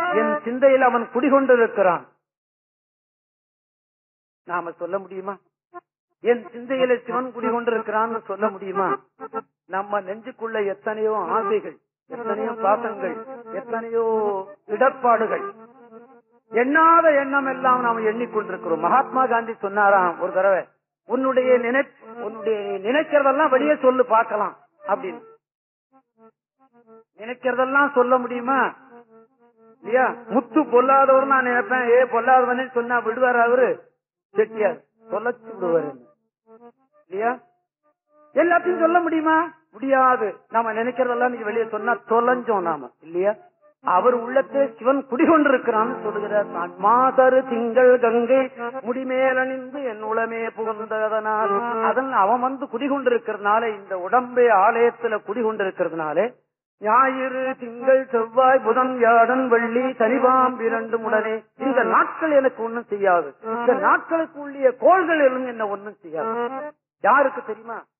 என் சிந்தையில் அவன் குடிகொண்டிருக்கிறான் நாம சொல்ல முடியுமா என் சிந்தையில சிவன் குடிகொண்டிருக்கிறான்னு சொல்ல முடியுமா நம்ம நெஞ்சுக்குள்ள எத்தனையோ ஆசைகள் எத்தனையோ பாசங்கள் எத்தனையோ இடர்பாடுகள் எண்ணாத எண்ணம் எல்லாம் நாம் எண்ணிக்கொண்டிருக்கிறோம் மகாத்மா காந்தி சொன்னாராம் ஒரு தடவை உன்னுடைய நினை உன்னுடைய நீ நினைக்கிறதெல்லாம் வெளியே சொல்லு பார்க்கலாம் அப்படின்னு நினைக்கிறதெல்லாம் சொல்ல முடியுமா இல்லையா முத்து பொல்லாதவர் நான் நினைப்பேன் ஏ பொல்லாதவனே சொன்னா விடுவார் அவரு செட்டியார் சொல்லச்சு விடுவாரு இல்லையா எல்லாத்தையும் சொல்ல முடியுமா முடியாது நாம நினைக்கிறதெல்லாம் நீங்க வெளியே சொன்னா தொலைஞ்சோம் நாம இல்லையா அவர் உள்ளத்தே சிவன் குடிகொண்டிருக்கிறான்னு சொல்லுகிறார் நான் மாதரு திங்கள் கங்கை முடிமேலணிந்து என் உளமே புகுந்ததனால் அதன் அவன் வந்து குடிகொண்டிருக்கிறதுனால இந்த உடம்பே ஆலயத்துல குடிகொண்டிருக்கிறதுனாலே ஞாயிறு திங்கள் செவ்வாய் புதன் வியாழன் வெள்ளி சனிபாம் இரண்டும் உடனே இந்த நாட்கள் எனக்கு ஒண்ணும் செய்யாது இந்த நாட்களுக்கு உள்ளிய கோள்கள் எல்லாம் என்ன ஒண்ணும் செய்யாது யாருக்கு தெரியுமா